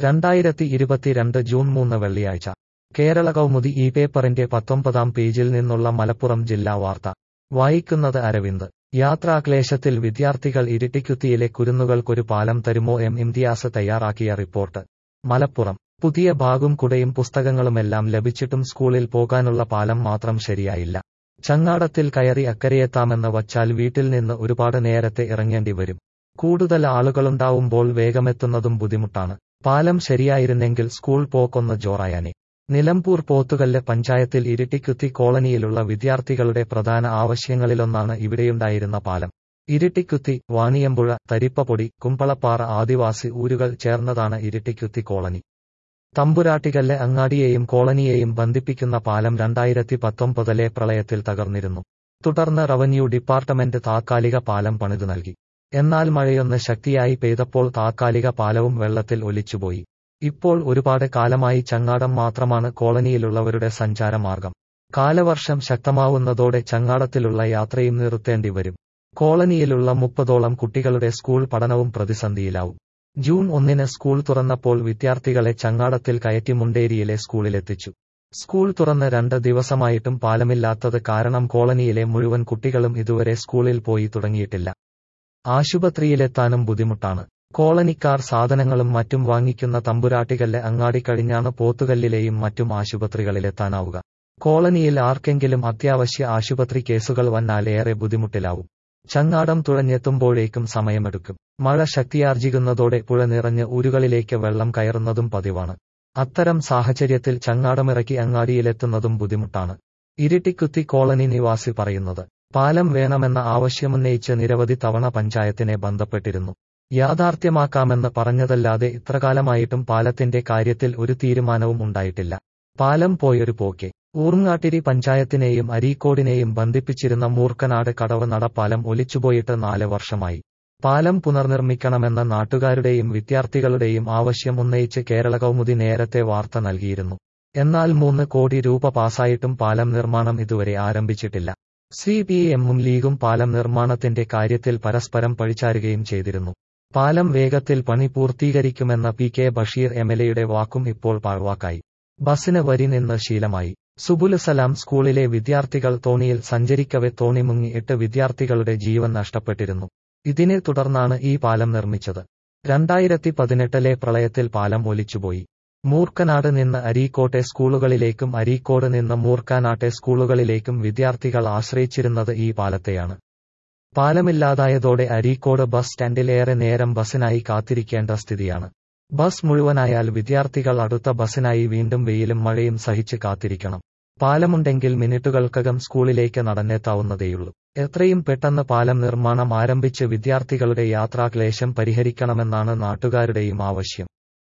രണ്ടായിരത്തി ഇരുപത്തിരണ്ട് ജൂൺ മൂന്ന് വെള്ളിയാഴ്ച കേരള കൗമുദി ഈ പേപ്പറിന്റെ പത്തൊമ്പതാം പേജിൽ നിന്നുള്ള മലപ്പുറം ജില്ലാ വാർത്ത വായിക്കുന്നത് അരവിന്ദ് യാത്രാക്ലേശത്തിൽ വിദ്യാർത്ഥികൾ ഇരിട്ടിക്കുത്തിയിലെ കുരുന്നുകൾക്കൊരു പാലം തരുമോ എം ഇംതിയാസ് തയ്യാറാക്കിയ റിപ്പോർട്ട് മലപ്പുറം പുതിയ ബാഗും കുടയും പുസ്തകങ്ങളുമെല്ലാം ലഭിച്ചിട്ടും സ്കൂളിൽ പോകാനുള്ള പാലം മാത്രം ശരിയായില്ല ചങ്ങാടത്തിൽ കയറി അക്കരയെത്താമെന്ന് വച്ചാൽ വീട്ടിൽ നിന്ന് ഒരുപാട് നേരത്തെ ഇറങ്ങേണ്ടി വരും കൂടുതൽ ആളുകളുണ്ടാവുമ്പോൾ വേഗമെത്തുന്നതും ബുദ്ധിമുട്ടാണ് പാലം ശരിയായിരുന്നെങ്കിൽ സ്കൂൾ പോക്കൊന്ന് ജോറായാനെ നിലമ്പൂർ പോത്തുകല്ല് പഞ്ചായത്തിൽ ഇരിട്ടിക്കുത്തി കോളനിയിലുള്ള വിദ്യാർത്ഥികളുടെ പ്രധാന ആവശ്യങ്ങളിലൊന്നാണ് ഇവിടെയുണ്ടായിരുന്ന പാലം ഇരിട്ടിക്കുത്തി വാണിയമ്പുഴ തരിപ്പപ്പൊടി കുമ്പളപ്പാറ ആദിവാസി ഊരുകൾ ചേർന്നതാണ് ഇരിട്ടിക്കുത്തി കോളനി തമ്പുരാട്ടികല്ല് അങ്ങാടിയെയും കോളനിയെയും ബന്ധിപ്പിക്കുന്ന പാലം രണ്ടായിരത്തി പത്തൊമ്പതിലെ പ്രളയത്തിൽ തകർന്നിരുന്നു തുടർന്ന് റവന്യൂ ഡിപ്പാർട്ട്മെന്റ് താത്കാലിക പാലം പണിതു നൽകി എന്നാൽ മഴയൊന്ന് ശക്തിയായി പെയ്തപ്പോൾ താത്കാലിക പാലവും വെള്ളത്തിൽ ഒലിച്ചുപോയി ഇപ്പോൾ ഒരുപാട് കാലമായി ചങ്ങാടം മാത്രമാണ് കോളനിയിലുള്ളവരുടെ സഞ്ചാരമാർഗം കാലവർഷം ശക്തമാവുന്നതോടെ ചങ്ങാടത്തിലുള്ള യാത്രയും നിർത്തേണ്ടി വരും കോളനിയിലുള്ള മുപ്പതോളം കുട്ടികളുടെ സ്കൂൾ പഠനവും പ്രതിസന്ധിയിലാവും ജൂൺ ഒന്നിന് സ്കൂൾ തുറന്നപ്പോൾ വിദ്യാർത്ഥികളെ ചങ്ങാടത്തിൽ കയറ്റി മുണ്ടേരിയിലെ സ്കൂളിലെത്തിച്ചു സ്കൂൾ തുറന്ന് രണ്ട് ദിവസമായിട്ടും പാലമില്ലാത്തത് കാരണം കോളനിയിലെ മുഴുവൻ കുട്ടികളും ഇതുവരെ സ്കൂളിൽ പോയി തുടങ്ങിയിട്ടില്ല ആശുപത്രിയിലെത്താനും ബുദ്ധിമുട്ടാണ് കോളനിക്കാർ സാധനങ്ങളും മറ്റും വാങ്ങിക്കുന്ന തമ്പുരാട്ടികല്ല് അങ്ങാടി കഴിഞ്ഞാണ് പോത്തുകല്ലിലെയും മറ്റും ആശുപത്രികളിലെത്താനാവുക കോളനിയിൽ ആർക്കെങ്കിലും അത്യാവശ്യ ആശുപത്രി കേസുകൾ വന്നാൽ ഏറെ ബുദ്ധിമുട്ടിലാവും ചങ്ങാടം തുഴഞ്ഞെത്തുമ്പോഴേക്കും സമയമെടുക്കും മഴ ശക്തിയാർജിക്കുന്നതോടെ പുഴ നിറഞ്ഞ് ഊരുകളിലേക്ക് വെള്ളം കയറുന്നതും പതിവാണ് അത്തരം സാഹചര്യത്തിൽ ചങ്ങാടമിറക്കി അങ്ങാടിയിലെത്തുന്നതും ബുദ്ധിമുട്ടാണ് ഇരിട്ടിക്കുത്തി കോളനി നിവാസി പറയുന്നത് പാലം വേണമെന്ന ആവശ്യമുന്നയിച്ച് നിരവധി തവണ പഞ്ചായത്തിനെ ബന്ധപ്പെട്ടിരുന്നു യാഥാർത്ഥ്യമാക്കാമെന്ന് പറഞ്ഞതല്ലാതെ ഇത്രകാലമായിട്ടും പാലത്തിന്റെ കാര്യത്തിൽ ഒരു തീരുമാനവും ഉണ്ടായിട്ടില്ല പാലം പോയൊരു പോക്കെ ഊർങ്ങാട്ടിരി പഞ്ചായത്തിനെയും അരീക്കോടിനെയും ബന്ധിപ്പിച്ചിരുന്ന മൂർക്കനാട് കടവ് നടപ്പാലം ഒലിച്ചുപോയിട്ട് നാല് വർഷമായി പാലം പുനർനിർമ്മിക്കണമെന്ന നാട്ടുകാരുടെയും വിദ്യാർത്ഥികളുടെയും ആവശ്യം ഉന്നയിച്ച് കേരള കൗമുദി നേരത്തെ വാർത്ത നൽകിയിരുന്നു എന്നാൽ മൂന്ന് കോടി രൂപ പാസായിട്ടും പാലം നിർമ്മാണം ഇതുവരെ ആരംഭിച്ചിട്ടില്ല സി പി എമ്മും ലീഗും പാലം നിർമ്മാണത്തിന്റെ കാര്യത്തിൽ പരസ്പരം പഴിച്ചാരുകയും ചെയ്തിരുന്നു പാലം വേഗത്തിൽ പണി പൂർത്തീകരിക്കുമെന്ന പി കെ ബഷീർ എംഎൽഎയുടെ വാക്കും ഇപ്പോൾ പാഴ്വാക്കായി ബസിന് വരി നിന്ന് ശീലമായി സുബുലസലാം സ്കൂളിലെ വിദ്യാർത്ഥികൾ തോണിയിൽ സഞ്ചരിക്കവെ തോണി മുങ്ങി എട്ട് വിദ്യാർത്ഥികളുടെ ജീവൻ നഷ്ടപ്പെട്ടിരുന്നു ഇതിനെ തുടർന്നാണ് ഈ പാലം നിർമ്മിച്ചത് രണ്ടായിരത്തി പതിനെട്ടിലെ പ്രളയത്തിൽ പാലം ഒലിച്ചുപോയി മൂർക്കനാട് നിന്ന് അരീക്കോട്ടെ സ്കൂളുകളിലേക്കും അരീക്കോട് നിന്ന് മൂർക്കാനാട്ടെ സ്കൂളുകളിലേക്കും വിദ്യാർത്ഥികൾ ആശ്രയിച്ചിരുന്നത് ഈ പാലത്തെയാണ് പാലമില്ലാതായതോടെ അരീക്കോട് ബസ് സ്റ്റാൻഡിൽ ഏറെ നേരം ബസിനായി കാത്തിരിക്കേണ്ട സ്ഥിതിയാണ് ബസ് മുഴുവനായാൽ വിദ്യാർത്ഥികൾ അടുത്ത ബസിനായി വീണ്ടും വെയിലും മഴയും സഹിച്ച് കാത്തിരിക്കണം പാലമുണ്ടെങ്കിൽ മിനിറ്റുകൾക്കകം സ്കൂളിലേക്ക് നടന്നെത്താവുന്നതേയുള്ളൂ എത്രയും പെട്ടെന്ന് പാലം നിർമ്മാണം ആരംഭിച്ച് വിദ്യാർത്ഥികളുടെ യാത്രാക്ലേശം പരിഹരിക്കണമെന്നാണ് നാട്ടുകാരുടെയും ആവശ്യം